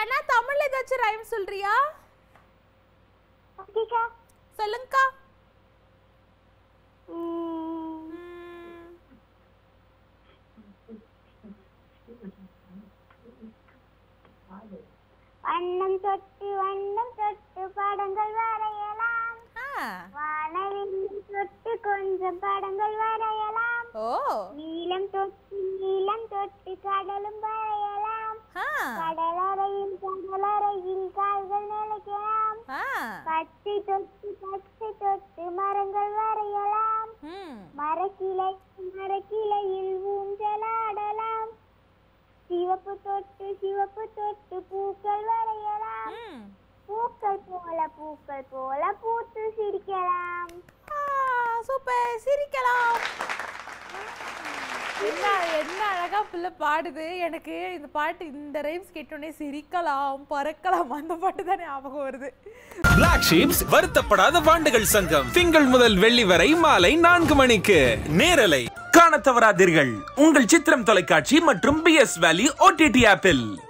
இல்லனா தமிழ்ல ஏதாச்சும் ரைம் சொல்றியா ஓகேக்கா சொல்லுங்கக்கா ம், ம், வண்ணம் தொட்டு வண்ணம் தொட்டு படங்கள் வரையலாம் ஆ, வானவில் தொட்டு கொஞ்சம் படங்கள் வரையலாம் ஓ நீலம் தொட்டு நீலம் தொட்டு கடலும் வரையலாம் ஆ, கடலறையில் கடலறையில் கால்கள் நிலைக்கலாம் ஆ, பச்சை தொட்டு பச்சை தொட்டு மரங்கள் வரையலாம் ம், மரக்கிளை மரக்கிளையில் ஊஞ்சலாடலாம் சிவப்பு தொட்டு சிவப்பு தொட்டு பூக்கள் வரையலாம் ம். பூக்கள் போல பூக்கள் போல பூத்து சிரிக்கலாம் ஆ, சூப்பர் சிரிக்கலாம் என்ன என்ன அழகா புள்ள பாடுது எனக்கு இந்த பாட்டு இந்த ரைம்ஸ் கேட்டோடனே சிரிக்கலாம் பறக்கலாம் அந்த பாட்டு தான் ஞாபகம் வருது பிளாக் ஷீப்ஸ் வருத்தப்படாத வாண்டுகள் சங்கம் திங்கள் முதல் வெள்ளி வரை மாலை நான்கு மணிக்கு நேரலை காணத் தவறாதீர்கள் உங்கள் சித்திரம் தொலைக்காட்சி மற்றும் பி எஸ் வேலி ஓடிடி ஆப்பில்